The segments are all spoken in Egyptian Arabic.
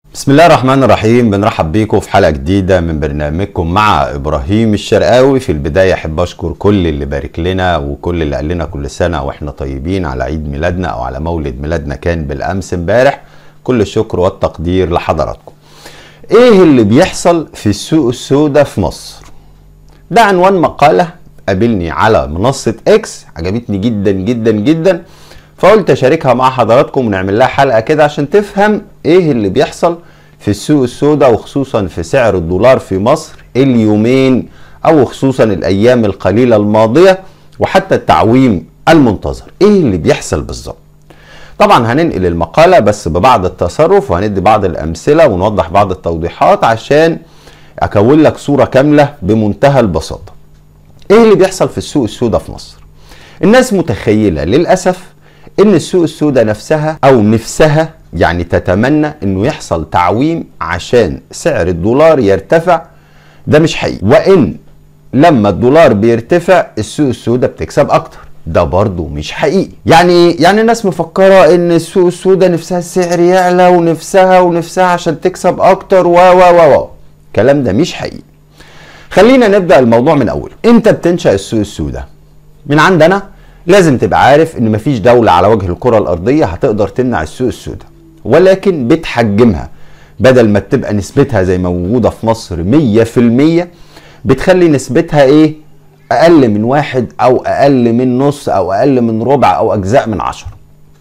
بسم الله الرحمن الرحيم بنرحب بيكم في حلقة جديدة من برنامجكم مع إبراهيم الشرقاوي في البداية أحب أشكر كل اللي بارك لنا وكل اللي قال لنا كل سنة وإحنا طيبين على عيد ميلادنا أو على مولد ميلادنا كان بالأمس امبارح كل الشكر والتقدير لحضراتكم إيه اللي بيحصل في السوق السوداء في مصر ده عنوان مقالة قابلني على منصة إكس عجبتني جدا جدا جدا فقلت اشاركها مع حضراتكم ونعمل لها حلقه كده عشان تفهم ايه اللي بيحصل في السوق السوداء وخصوصا في سعر الدولار في مصر اليومين او خصوصا الايام القليله الماضيه وحتى التعويم المنتظر ايه اللي بيحصل بالظبط طبعا هننقل المقاله بس ببعض التصرف وهندي بعض الامثله ونوضح بعض التوضيحات عشان اكون لك صوره كامله بمنتهى البساطه ايه اللي بيحصل في السوق السوداء في مصر الناس متخيله للاسف ان السوق السوداء نفسها او نفسها يعني تتمنى انه يحصل تعويم عشان سعر الدولار يرتفع ده مش حقيقي وان لما الدولار بيرتفع السوق السوداء بتكسب اكتر ده برضه مش حقيقي يعني ايه يعني الناس مفكره ان السوق السوداء نفسها السعر يعلى ونفسها ونفسها عشان تكسب اكتر و و و و الكلام ده مش حقيقي خلينا نبدا الموضوع من اول انت بتنشا السوق السوداء من عندنا لازم تبقى عارف ان مفيش دولة على وجه الكرة الارضية هتقدر تمنع السوق السوداء ولكن بتحجمها بدل ما تبقى نسبتها زي ما موجودة في مصر مية في المية بتخلي نسبتها ايه اقل من واحد او اقل من نص او اقل من ربع او اجزاء من عشرة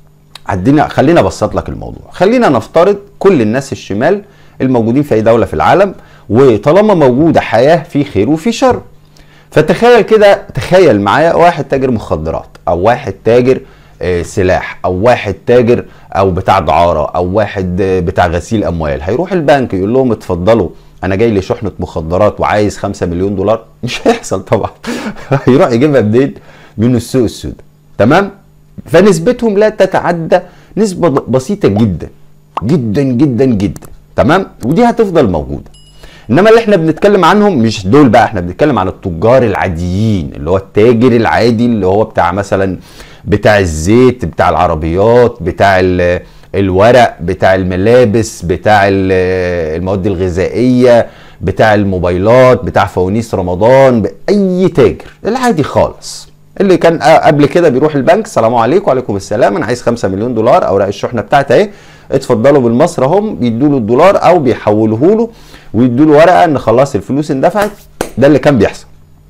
عدينا خلينا ابسط لك الموضوع خلينا نفترض كل الناس الشمال الموجودين في اي دولة في العالم وطالما موجودة حياة في خير وفي شر فتخيل كده تخيل معايا واحد تاجر مخدرات او واحد تاجر سلاح او واحد تاجر او بتاع دعاره او واحد بتاع غسيل اموال هيروح البنك يقول لهم اتفضلوا انا جاي لي شحنه مخدرات وعايز 5 مليون دولار مش هيحصل طبعا هيروح يجيبها منين من السوق السوداء تمام فنسبتهم لا تتعدى نسبه بسيطه جدا جدا جدا جدا تمام ودي هتفضل موجوده انما اللي احنا بنتكلم عنهم مش دول بقى احنا بنتكلم عن التجار العاديين اللي هو التاجر العادي اللي هو بتاع مثلا بتاع الزيت بتاع العربيات بتاع الورق بتاع الملابس بتاع المواد الغذائيه بتاع الموبايلات بتاع فوانيس رمضان اي تاجر العادي خالص اللي كان قبل كده بيروح البنك السلام عليكم وعليكم السلام انا عايز 5 مليون دولار اوراق الشحنه بتاعتي اهي اتفضلوا بالمصري اهم بيدوا له الدولار او بيحولوه له ويدوا له ورقه ان خلاص الفلوس اندفعت ده اللي كان بيحصل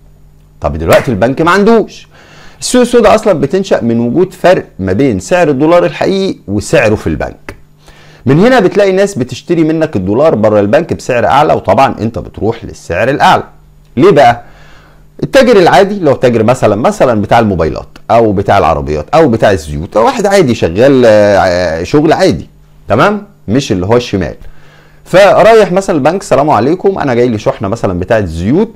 طب دلوقتي البنك ما عندوش السوق السوداء اصلا بتنشا من وجود فرق ما بين سعر الدولار الحقيقي وسعره في البنك من هنا بتلاقي ناس بتشتري منك الدولار بره البنك بسعر اعلى وطبعا انت بتروح للسعر الاعلى ليه بقى التاجر العادي اللي هو تاجر مثلا مثلا بتاع الموبايلات او بتاع العربيات او بتاع الزيوت او واحد عادي شغال شغل عادي تمام مش اللي هو الشمال فرايح مثلا البنك السلام عليكم انا جاي لي شحنه مثلا بتاعه زيوت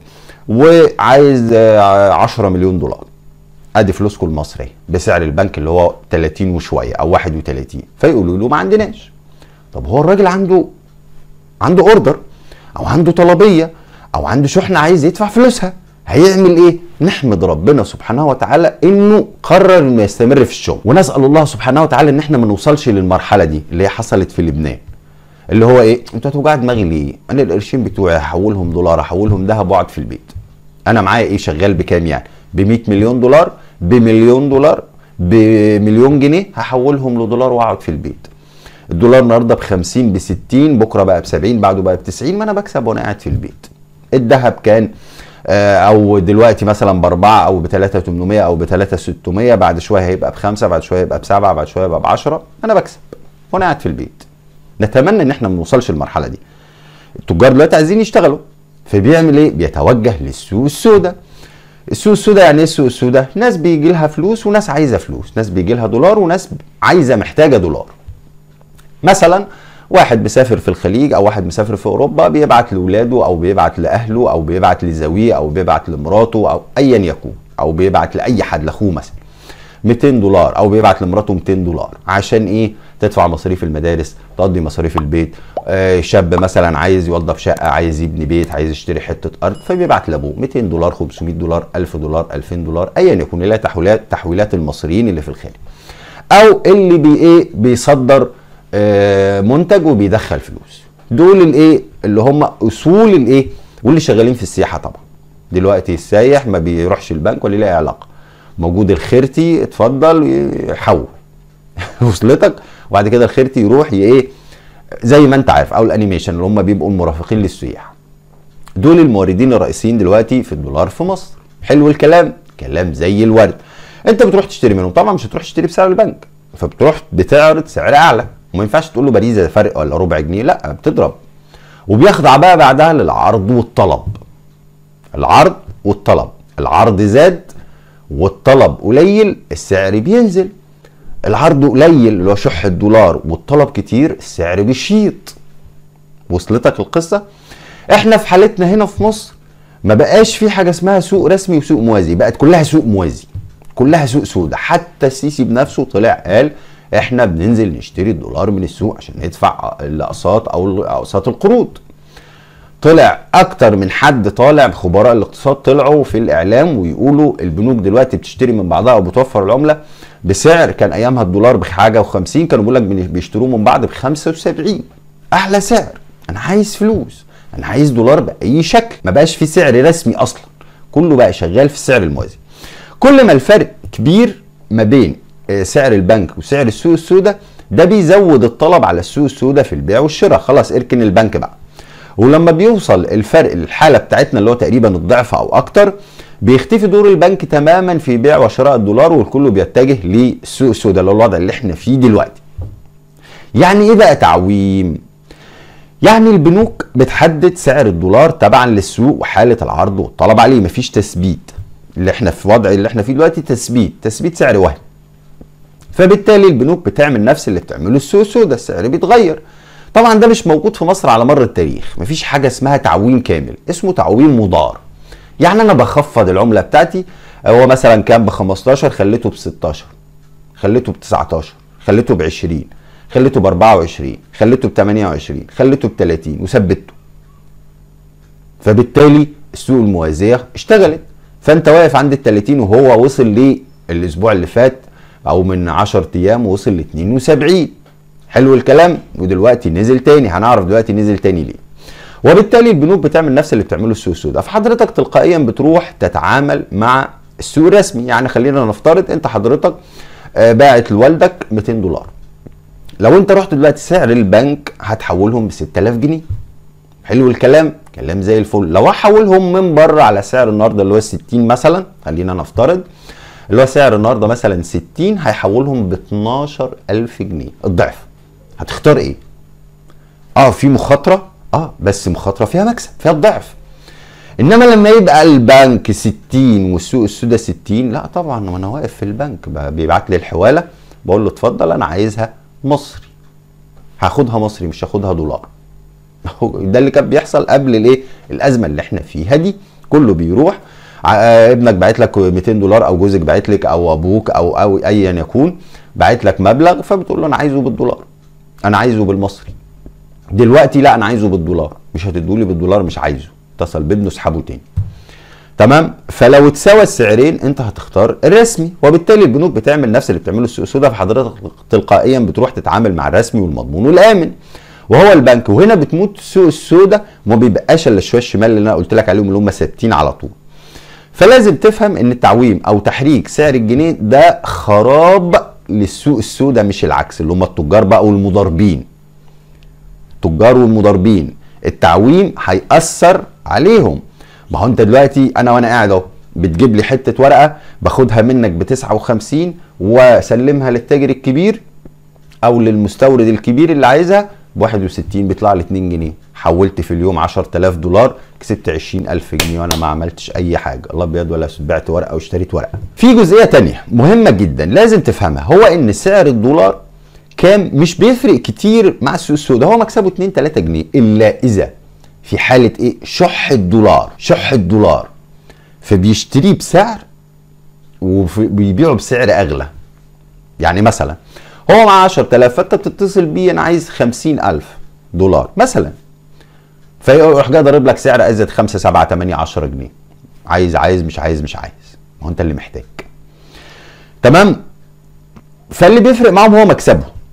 وعايز 10 مليون دولار ادي فلوسكم المصريه بسعر البنك اللي هو 30 وشويه او 31 فيقولوا له ما عندناش طب هو الراجل عنده عنده اوردر او عنده طلبيه او عنده شحنه عايز يدفع فلوسها هيعمل ايه؟ نحمد ربنا سبحانه وتعالى انه قرر انه يستمر في الشغل ونسال الله سبحانه وتعالى ان احنا ما نوصلش للمرحله دي اللي هي حصلت في لبنان اللي هو ايه؟ انتوا هتوجع دماغي ليه؟ انا القرشين بتوعي هحولهم دولار هحولهم ذهب واقعد في البيت. انا معايا ايه شغال بكام يعني؟ ب 100 مليون دولار بمليون دولار بمليون جنيه هحولهم لدولار واقعد في البيت. الدولار النهارده ب 50 ب 60 بكره بقى ب 70 بعده بقى ب 90 ما انا بكسب وانا قاعد في البيت. الذهب كان او دلوقتي مثلا باربعه او ب 3800 او ب 3600 بعد شويه هيبقى بخمسه بعد شويه يبقى بسبعه بعد شويه يبقى ب 10 انا بكسب وانا قاعد في البيت. نتمنى ان احنا ما نوصلش للمرحله دي. التجار دلوقتي عايزين يشتغلوا فبيعمل ايه؟ بيتوجه للسوق السوداء. السوق السوداء يعني ايه السوق السوداء؟ ناس بيجي لها فلوس وناس عايزه فلوس، ناس بيجي لها دولار وناس عايزه محتاجه دولار. مثلا واحد مسافر في الخليج او واحد مسافر في اوروبا بيبعت لاولاده او بيبعت لاهله او بيبعت لزويه او بيبعت لمراته او ايا يكون او بيبعت لاي حد لاخوه مثلا 200 دولار او بيبعت لمراته 200 دولار عشان ايه تدفع مصاريف المدارس تقضي مصاريف البيت آه شاب مثلا عايز يوظف شقه عايز يبني بيت عايز يشتري حته ارض فبيبعت لابوه 200 دولار 500 دولار 1000 دولار 2000 دولار ايا يكون اللي هي تحويلات تحويلات المصريين اللي في الخارج او اللي بي ايه بيصدر آه منتج وبيدخل فلوس دول الايه اللي هم اصول الايه واللي شغالين في السياحه طبعا دلوقتي السايح ما بيروحش البنك ولا ليه علاقه موجود الخيرتي اتفضل يحول وصلتك وبعد كده الخيرتي يروح ايه زي ما انت عارف او الانيميشن اللي هم بيبقوا المرافقين للسياح دول الموردين الرئيسيين دلوقتي في الدولار في مصر حلو الكلام كلام زي الورد انت بتروح تشتري منهم طبعا مش هتروح تشتري بسعر البنك فبتروح بتعرض سعر اعلى وما ينفعش تقول له باريزه فرق ولا ربع جنيه لا بتضرب وبيخضع بقى بعدها للعرض والطلب العرض والطلب العرض زاد والطلب قليل السعر بينزل العرض قليل اللي هو شح الدولار والطلب كتير السعر بيشيط وصلتك القصه احنا في حالتنا هنا في مصر ما بقاش في حاجه اسمها سوق رسمي وسوق موازي بقت كلها سوق موازي كلها سوق سوداء حتى السيسي بنفسه طلع قال احنا بننزل نشتري الدولار من السوق عشان ندفع الاقساط او اقساط القروض طلع اكتر من حد طالع خبراء الاقتصاد طلعوا في الاعلام ويقولوا البنوك دلوقتي بتشتري من بعضها وبتوفر العمله بسعر كان ايامها الدولار بحاجه و50 كانوا بيقول لك بيشتروه من بعض ب 75 احلى سعر انا عايز فلوس انا عايز دولار باي شكل ما بقاش في سعر رسمي اصلا كله بقى شغال في السعر الموازي كل ما الفرق كبير ما بين سعر البنك وسعر السوق السوداء ده بيزود الطلب على السوق السوداء في البيع والشراء خلاص اركن البنك بقى ولما بيوصل الفرق الحاله بتاعتنا اللي هو تقريبا الضعف او اكتر بيختفي دور البنك تماما في بيع وشراء الدولار والكل بيتجه للسوق السوداء اللي هو الوضع اللي احنا فيه دلوقتي يعني ايه بقى تعويم يعني البنوك بتحدد سعر الدولار تبعا للسوق وحاله العرض والطلب عليه مفيش تثبيت اللي احنا في وضع اللي احنا فيه دلوقتي تثبيت تثبيت سعر وهمي فبالتالي البنوك بتعمل نفس اللي بتعمله السوق السوداء السعر بيتغير طبعا ده مش موجود في مصر على مر التاريخ مفيش حاجه اسمها تعويم كامل اسمه تعويم مضار يعني انا بخفض العمله بتاعتي هو مثلا كان ب 15 خليته ب 16 خليته ب 19 خليته ب 20 خليته ب 24 خليته ب 28 خليته ب 30 وثبته فبالتالي السوق الموازيه اشتغلت فانت واقف عند ال 30 وهو وصل للاسبوع اللي فات او من 10 ايام وصل ل 72 حلو الكلام ودلوقتي نزل تاني هنعرف دلوقتي نزل تاني ليه وبالتالي البنوك بتعمل نفس اللي بتعمله السوق السوداء فحضرتك تلقائيا بتروح تتعامل مع السوق الرسمي يعني خلينا نفترض انت حضرتك باعت لوالدك 200 دولار لو انت رحت دلوقتي سعر البنك هتحولهم ب 6000 جنيه حلو الكلام كلام زي الفل لو هحولهم من بره على سعر النهارده اللي هو 60 مثلا خلينا نفترض اللي هو سعر النهارده مثلا 60 هيحولهم ب 12000 جنيه الضعف هتختار ايه اه في مخاطره اه بس مخاطره فيها مكسب فيها الضعف انما لما يبقى البنك 60 والسوق السوداء 60 لا طبعا وانا واقف في البنك بيبعت لي الحواله بقول له اتفضل انا عايزها مصري هاخدها مصري مش هاخدها دولار ده اللي كان بيحصل قبل الايه الازمه اللي احنا فيها دي كله بيروح ابنك باعت لك 200 دولار او جوزك باعت لك او ابوك او او ايا يكون باعت لك مبلغ فبتقول له انا عايزه بالدولار انا عايزه بالمصري دلوقتي لا انا عايزه بالدولار مش هتدولي بالدولار مش عايزه اتصل بابنه اسحبه تاني تمام فلو اتساوى السعرين انت هتختار الرسمي وبالتالي البنوك بتعمل نفس اللي بتعمله السوق السوداء فحضرتك تلقائيا بتروح تتعامل مع الرسمي والمضمون والامن وهو البنك وهنا بتموت السوق السوداء وما بيبقاش الا شويه الشمال اللي انا قلت لك عليهم اللي هم ثابتين على طول فلازم تفهم ان التعويم او تحريك سعر الجنيه ده خراب للسوق السوداء مش العكس اللي هم التجار بقى والمضاربين التجار والمضاربين التعويم هيأثر عليهم ما هو انت دلوقتي انا وانا قاعد اهو بتجيب لي حته ورقه باخدها منك ب 59 واسلمها للتاجر الكبير او للمستورد الكبير اللي عايزها ب 61 بيطلع لي 2 جنيه حولت في اليوم 10000 دولار كسبت 20000 جنيه وانا ما عملتش اي حاجه الله ابيض ولا اسود بعت ورقه واشتريت ورقه في جزئيه تانية مهمه جدا لازم تفهمها هو ان سعر الدولار كام مش بيفرق كتير مع السوق السوداء هو مكسبه 2 3 جنيه الا اذا في حاله ايه شح الدولار شح الدولار فبيشتريه بسعر وبيبيعه بسعر اغلى يعني مثلا هو معاه 10000 فانت بتتصل بيه انا عايز 50000 دولار مثلا فيروح جاي ضارب لك سعر ازيد 5 7 8 10 جنيه عايز عايز مش عايز مش عايز ما هو انت اللي محتاج تمام فاللي بيفرق معاهم هو مكسبه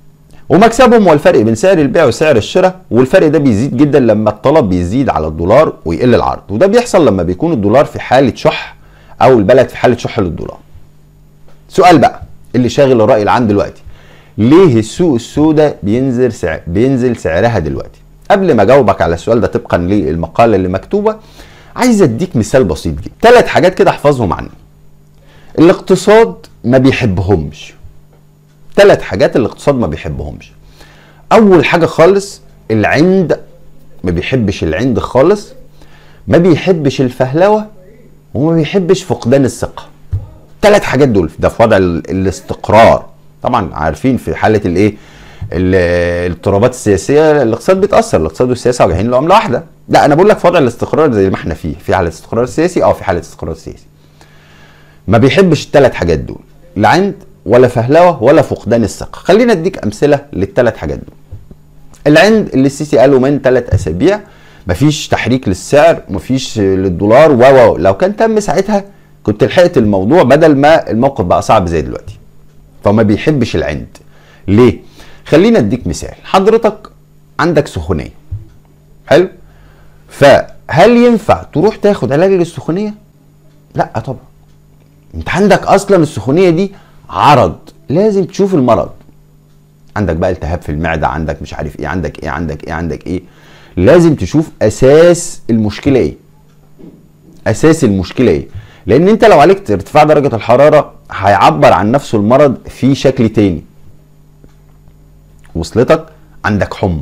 ومكسبهم هو الفرق بين سعر البيع وسعر الشراء والفرق ده بيزيد جدا لما الطلب بيزيد على الدولار ويقل العرض وده بيحصل لما بيكون الدولار في حاله شح او البلد في حاله شح للدولار سؤال بقى اللي شاغل الراي العام دلوقتي ليه السوق السوداء بينزل سعر بينزل سعرها دلوقتي قبل ما اجاوبك على السؤال ده طبقا للمقاله اللي مكتوبه عايز اديك مثال بسيط جدا ثلاث حاجات كده احفظهم عني الاقتصاد ما بيحبهمش ثلاث حاجات الاقتصاد ما بيحبهمش اول حاجه خالص العند ما بيحبش العند خالص ما بيحبش الفهلوه وما بيحبش فقدان الثقه ثلاث حاجات دول ده في وضع الاستقرار طبعا عارفين في حاله الايه الاضطرابات السياسيه الاقتصاد بيتاثر الاقتصاد والسياسه واجهين لعمله واحده لا انا بقول لك في وضع الاستقرار زي ما احنا فيه في حاله استقرار سياسي اه في حاله استقرار سياسي ما بيحبش الثلاث حاجات دول لا عند ولا فهلوه ولا فقدان الثقه خلينا اديك امثله للثلاث حاجات دول العند اللي السيسي قاله من ثلاث اسابيع مفيش تحريك للسعر مفيش للدولار و لو كان تم ساعتها كنت لحقت الموضوع بدل ما الموقف بقى صعب زي دلوقتي فما بيحبش العند ليه خلينا اديك مثال حضرتك عندك سخونيه حلو فهل ينفع تروح تاخد علاج للسخونيه لا طبعا انت عندك اصلا السخونيه دي عرض لازم تشوف المرض عندك بقى التهاب في المعده عندك مش عارف ايه عندك ايه عندك ايه عندك ايه لازم تشوف اساس المشكله ايه اساس المشكله ايه لان انت لو عالجت ارتفاع درجه الحراره هيعبر عن نفسه المرض في شكل تاني وصلتك عندك حمى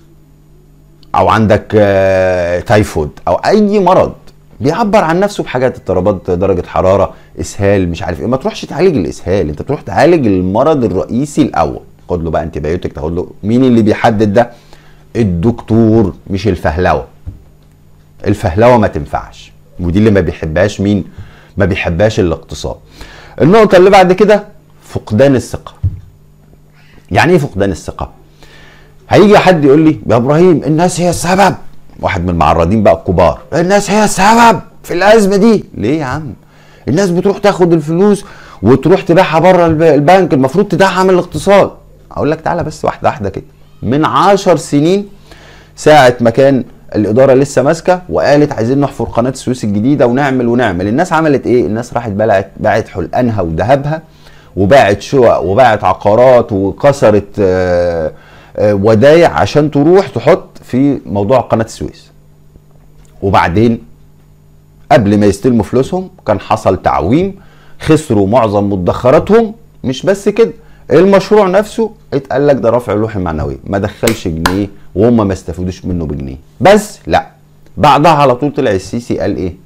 او عندك تايفود او اي مرض بيعبر عن نفسه بحاجات اضطرابات درجه حراره اسهال مش عارف ايه ما تروحش تعالج الاسهال انت تروح تعالج المرض الرئيسي الاول خد له بقى انتي بايوتيك تاخد له مين اللي بيحدد ده الدكتور مش الفهلوه الفهلوه ما تنفعش ودي اللي ما بيحبهاش مين ما بيحبهاش الاقتصاد النقطه اللي بعد كده فقدان الثقه يعني ايه فقدان الثقه هيجي حد يقول لي يا ابراهيم الناس هي السبب واحد من المعرضين بقى الكبار الناس هي السبب في الازمه دي ليه يا عم الناس بتروح تاخد الفلوس وتروح تبيعها بره البنك المفروض تدعم الاقتصاد اقول لك تعالى بس واحده واحده كده من عشر سنين ساعه ما كان الاداره لسه ماسكه وقالت عايزين نحفر قناه السويس الجديده ونعمل ونعمل الناس عملت ايه الناس راحت بلعت باعت حلقانها وذهبها وباعت شقق وباعت عقارات وكسرت آآ آآ ودايع عشان تروح تحط في موضوع قناه السويس وبعدين قبل ما يستلموا فلوسهم كان حصل تعويم خسروا معظم مدخراتهم مش بس كده المشروع نفسه اتقال لك ده رفع اللوح المعنوي ما دخلش جنيه وهم ما استفادوش منه بجنيه بس لا بعدها على طول طلع السيسي قال ايه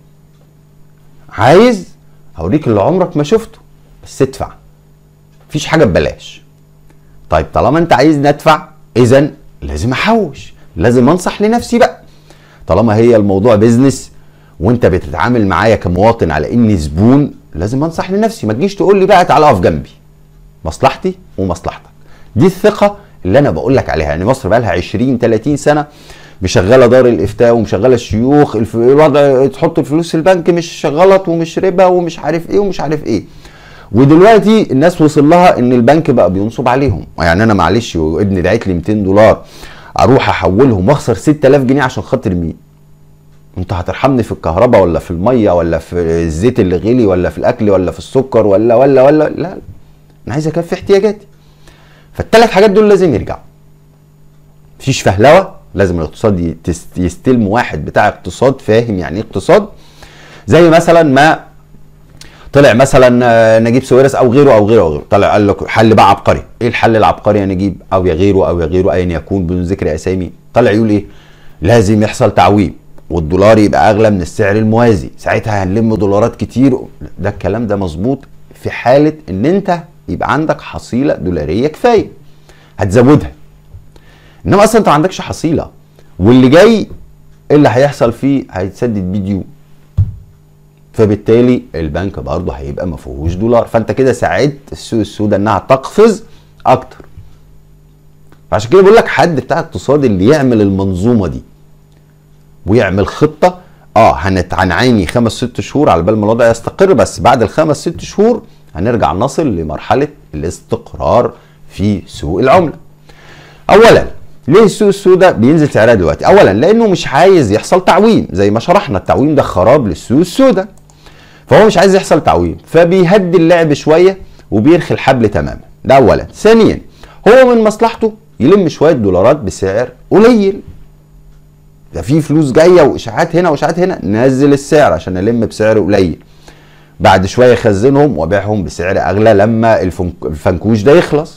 عايز هوريك اللي عمرك ما شفته بس ادفع مفيش حاجه ببلاش طيب طالما انت عايز ندفع اذا لازم احوش لازم انصح لنفسي بقى طالما هي الموضوع بيزنس وانت بتتعامل معايا كمواطن على اني زبون لازم انصح لنفسي ما تجيش تقول لي بقى تعالى اقف جنبي مصلحتي ومصلحتك دي الثقه اللي انا بقول لك عليها يعني مصر بقى لها 20 30 سنه مشغله دار الافتاء ومشغله الشيوخ الف... الوضع تحط الفلوس في البنك مش غلط ومش ربا ومش عارف ايه ومش عارف ايه ودلوقتي الناس وصل لها ان البنك بقى بينصب عليهم يعني انا معلش وابني دعيت لي 200 دولار اروح احولهم واخسر 6000 جنيه عشان خاطر مين انت هترحمني في الكهرباء ولا في الميه ولا في الزيت اللي غلي ولا في الاكل ولا في السكر ولا ولا ولا لا انا عايز اكفي احتياجاتي فالثلاث حاجات دول لازم يرجعوا مفيش فهلوه لازم الاقتصاد يستلم واحد بتاع اقتصاد فاهم يعني ايه اقتصاد زي مثلا ما طلع مثلا نجيب سويرس او غيره او غيره او غيره طلع قال لك حل بقى عبقري ايه الحل العبقري يا نجيب او يا غيره او يا غيره ايا يكون بدون ذكر اسامي طلع يقول ايه لازم يحصل تعويم والدولار يبقى اغلى من السعر الموازي ساعتها هنلم دولارات كتير ده الكلام ده مظبوط في حاله ان انت يبقى عندك حصيله دولاريه كفايه هتزودها انما اصلا انت ما عندكش حصيله واللي جاي اللي هيحصل فيه هيتسدد بيه ديون فبالتالي البنك برضه هيبقى ما فيهوش دولار فانت كده ساعدت السوق السوداء انها تقفز اكتر فعشان كده بقول لك حد بتاع اقتصاد اللي يعمل المنظومه دي ويعمل خطه اه هنعاني خمس ست شهور على بال ما الوضع يستقر بس بعد الخمس ست شهور هنرجع نصل لمرحله الاستقرار في سوق العمله اولا ليه السوق السوداء بينزل سعرها دلوقتي اولا لانه مش عايز يحصل تعويم زي ما شرحنا التعويم ده خراب للسوق السوداء فهو مش عايز يحصل تعويم فبيهدي اللعب شويه وبيرخي الحبل تماما ده اولا ثانيا هو من مصلحته يلم شويه دولارات بسعر قليل ده في فلوس جايه واشاعات هنا واشاعات هنا نزل السعر عشان الم بسعر قليل بعد شويه يخزنهم وابيعهم بسعر اغلى لما الفنكوش ده يخلص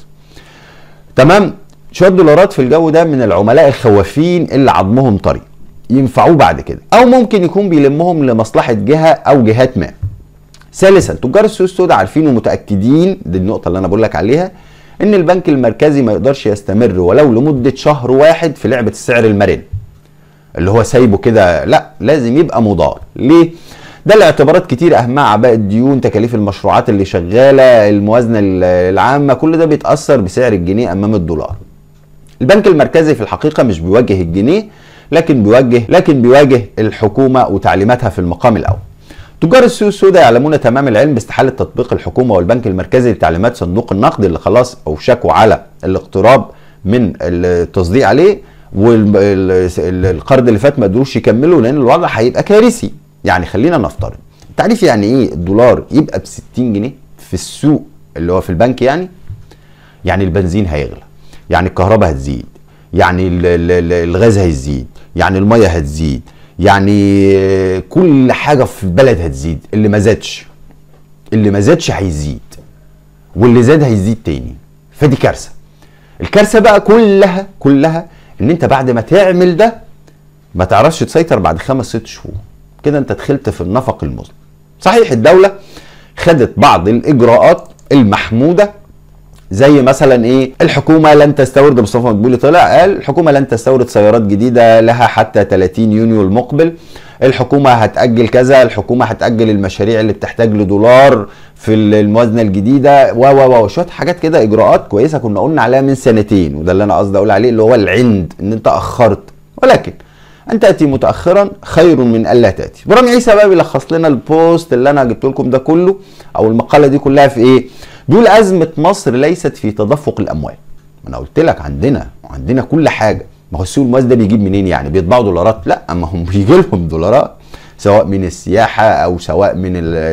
تمام شويه دولارات في الجو ده من العملاء الخوافين اللي عظمهم طري ينفعوه بعد كده او ممكن يكون بيلمهم لمصلحه جهه او جهات ما ثالثا تجار السوق السوداء عارفين ومتاكدين دي النقطه اللي انا بقول لك عليها ان البنك المركزي ما يقدرش يستمر ولو لمده شهر واحد في لعبه السعر المرن اللي هو سايبه كده لا لازم يبقى مضار ليه ده الاعتبارات كتير اهمها عباء الديون تكاليف المشروعات اللي شغاله الموازنه العامه كل ده بيتاثر بسعر الجنيه امام الدولار البنك المركزي في الحقيقه مش بيواجه الجنيه لكن بيواجه لكن بيواجه الحكومه وتعليماتها في المقام الاول تجار السوق السوداء يعلمون تمام العلم باستحاله تطبيق الحكومه والبنك المركزي لتعليمات صندوق النقد اللي خلاص اوشكوا على الاقتراب من التصديق عليه والقرض اللي فات ما قدروش يكملوا لان الوضع هيبقى كارثي يعني خلينا نفترض تعريف يعني ايه الدولار يبقى ب 60 جنيه في السوق اللي هو في البنك يعني يعني البنزين هيغلى يعني الكهرباء هتزيد يعني الغاز هيزيد يعني الميه هتزيد يعني كل حاجه في البلد هتزيد اللي ما زادش اللي ما زادش هيزيد واللي زاد هيزيد تاني فدي كارثه الكارثه بقى كلها كلها ان انت بعد ما تعمل ده ما تعرفش تسيطر بعد خمس ست شهور كده انت دخلت في النفق المظلم صحيح الدوله خدت بعض الاجراءات المحموده زي مثلا ايه الحكومه لن تستورد مصطفى مدبولي طلع قال الحكومه لن تستورد سيارات جديده لها حتى 30 يونيو المقبل الحكومه هتاجل كذا الحكومه هتاجل المشاريع اللي بتحتاج لدولار في الموازنه الجديده و و و شويه حاجات كده اجراءات كويسه كنا قلنا عليها من سنتين وده اللي انا قصدي اقول عليه اللي هو العند ان انت اخرت ولكن ان تاتي متاخرا خير من الا تاتي برامي عيسى بقى بيلخص لنا البوست اللي انا جبت لكم ده كله او المقاله دي كلها في ايه بيقول ازمه مصر ليست في تدفق الاموال ما انا قلت لك عندنا عندنا كل حاجه ما هو السوق الموازي ده بيجيب منين يعني بيطبعوا دولارات لا ما هم بيجي لهم دولارات سواء من السياحه او سواء من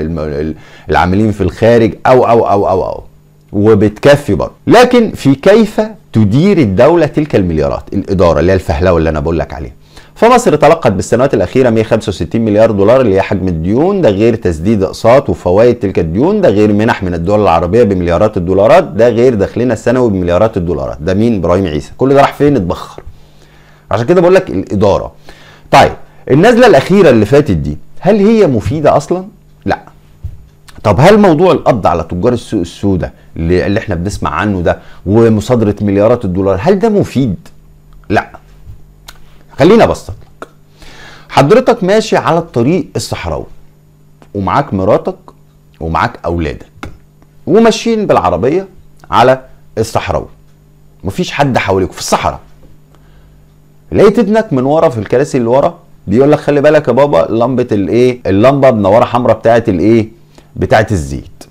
العاملين في الخارج او او او او, أو. وبتكفي برضه لكن في كيف تدير الدوله تلك المليارات الاداره اللي هي الفهلوه اللي انا بقول لك عليها فمصر تلقت بالسنوات الأخيرة 165 مليار دولار اللي هي حجم الديون ده غير تسديد أقساط وفوائد تلك الديون ده غير منح من الدول العربية بمليارات الدولارات ده غير دخلنا السنوي بمليارات الدولارات ده مين إبراهيم عيسى كل ده راح فين اتبخر عشان كده بقول لك الإدارة طيب النزلة الأخيرة اللي فاتت دي هل هي مفيدة أصلا؟ لا طب هل موضوع القبض على تجار السوق السوداء اللي, اللي احنا بنسمع عنه ده ومصادرة مليارات الدولار هل ده مفيد؟ لا خليني ابسط لك حضرتك ماشي على الطريق الصحراوي ومعاك مراتك ومعاك اولادك وماشيين بالعربيه على الصحراوي مفيش حد حواليك في الصحراء لقيت ابنك من ورا في الكراسي اللي ورا بيقول لك خلي بالك يا بابا لمبه الايه اللمبه منوره حمراء بتاعه الايه بتاعه الزيت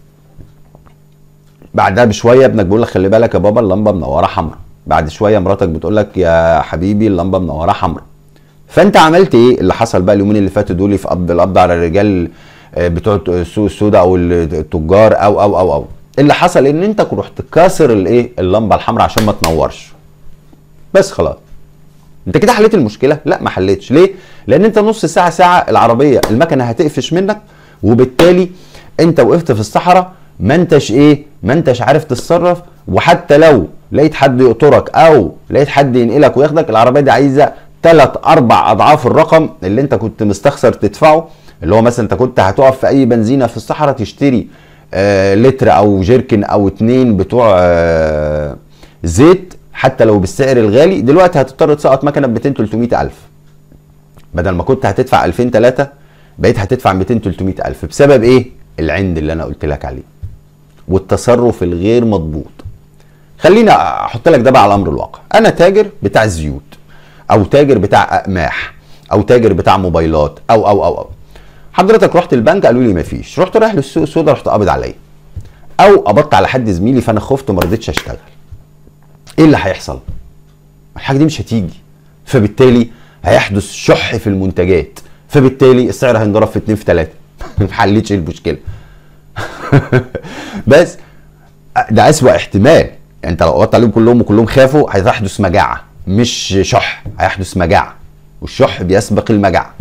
بعدها بشويه ابنك بيقول لك خلي بالك يا بابا اللمبه منوره حمراء بعد شويه مراتك بتقول لك يا حبيبي اللمبه منوره حمراء فانت عملت ايه اللي حصل بقى اليومين اللي فاتوا دول في قبض القبض على الرجال آه، بتوع السوق السوداء او التجار او او او او اللي حصل ان انت رحت كاسر الايه اللمبه الحمراء عشان ما تنورش بس خلاص انت كده حليت المشكله لا ما حليتش ليه لان انت نص ساعه ساعه العربيه المكنه هتقفش منك وبالتالي انت وقفت في الصحراء ما انتش ايه ما انتش عارف تتصرف وحتى لو لقيت حد يقطرك او لقيت حد ينقلك وياخدك العربيه دي عايزه ثلاث اربع اضعاف الرقم اللي انت كنت مستخسر تدفعه اللي هو مثلا انت كنت هتقف في اي بنزينه في الصحراء تشتري آه لتر او جيركن او اتنين بتوع آه زيت حتى لو بالسعر الغالي دلوقتي هتضطر تسقط مكنه ب 200 300 الف بدل ما كنت هتدفع 2000 3 بقيت هتدفع 200 300 الف بسبب ايه العند اللي انا قلت لك عليه والتصرف الغير مضبوط خليني احط لك ده بقى على امر الواقع انا تاجر بتاع زيوت او تاجر بتاع اقماح او تاجر بتاع موبايلات او او او, أو. حضرتك رحت البنك قالوا لي مفيش رحت رايح للسوق السوداء رحت قابض عليا او قبضت على حد زميلي فانا خفت وما رضيتش اشتغل ايه اللي هيحصل الحاجه دي مش هتيجي فبالتالي هيحدث شح في المنتجات فبالتالي السعر هينضرب في 2 في 3 ما حلتش المشكله بس ده اسوأ احتمال يعني انت لو قطعت عليهم كلهم وكلهم خافوا هيحدث مجاعه مش شح هيحدث مجاعه والشح بيسبق المجاعه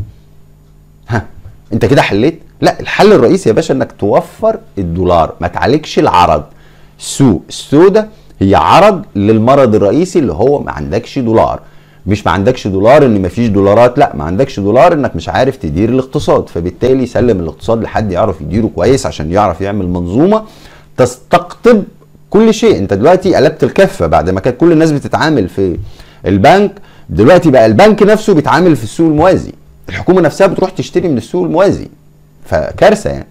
ها انت كده حليت لا الحل الرئيسي يا باشا انك توفر الدولار ما تعالجش العرض السوق السوداء هي عرض للمرض الرئيسي اللي هو ما عندكش دولار مش ما عندكش دولار ان ما فيش دولارات لا ما عندكش دولار انك مش عارف تدير الاقتصاد فبالتالي سلم الاقتصاد لحد يعرف يديره كويس عشان يعرف يعمل منظومه تستقطب كل شيء انت دلوقتي قلبت الكفه بعد ما كانت كل الناس بتتعامل في البنك دلوقتي بقى البنك نفسه بيتعامل في السوق الموازي الحكومه نفسها بتروح تشتري من السوق الموازي فكارثه يعني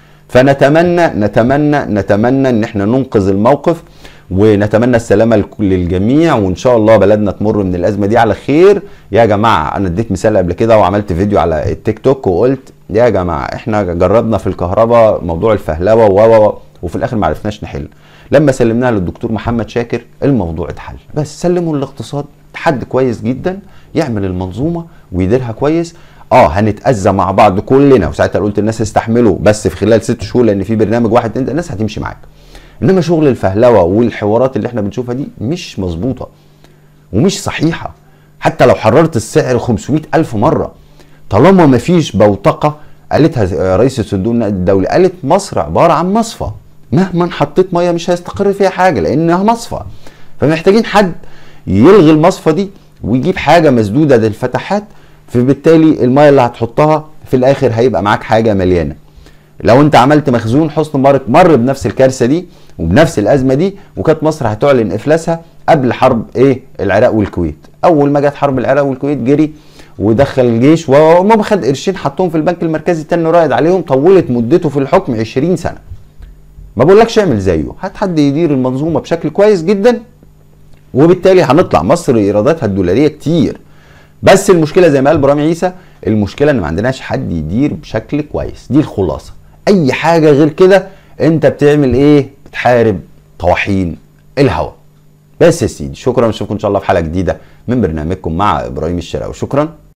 فنتمنى نتمنى نتمنى ان احنا ننقذ الموقف ونتمنى السلامه للجميع وان شاء الله بلدنا تمر من الازمه دي على خير يا جماعه انا اديت مثال قبل كده وعملت فيديو على التيك توك وقلت يا جماعه احنا جربنا في الكهرباء موضوع الفهلوه و وفي الاخر ما عرفناش نحل لما سلمناها للدكتور محمد شاكر الموضوع اتحل بس سلموا الاقتصاد حد كويس جدا يعمل المنظومه ويديرها كويس اه هنتاذى مع بعض كلنا وساعتها قلت الناس استحملوا بس في خلال ست شهور لان في برنامج واحد انت الناس هتمشي معاك انما شغل الفهلوه والحوارات اللي احنا بنشوفها دي مش مظبوطه ومش صحيحه حتى لو حررت السعر 500 الف مره طالما ما فيش بوتقه قالتها رئيس صندوق النقد الدولي قالت مصر عباره عن مصفى مهما حطيت ميه مش هيستقر فيها حاجه لانها مصفى فمحتاجين حد يلغي المصفى دي ويجيب حاجه مسدوده للفتحات فبالتالي الميه اللي هتحطها في الاخر هيبقى معاك حاجه مليانه لو انت عملت مخزون حسن مبارك مر بنفس الكارثه دي وبنفس الازمه دي وكانت مصر هتعلن افلاسها قبل حرب ايه العراق والكويت اول ما جت حرب العراق والكويت جري ودخل الجيش وما خد قرشين حطهم في البنك المركزي التاني رايد عليهم طولت مدته في الحكم 20 سنه ما بقولكش اعمل زيه هات حد يدير المنظومه بشكل كويس جدا وبالتالي هنطلع مصر ايراداتها الدولاريه كتير بس المشكله زي ما قال ابراهيم عيسى المشكله ان ما عندناش حد يدير بشكل كويس دي الخلاصه اي حاجه غير كده انت بتعمل ايه بتحارب طواحين الهوا بس يا سيدي شكرا نشوفكم ان شاء الله في حلقه جديده من برنامجكم مع ابراهيم الشراوي شكرا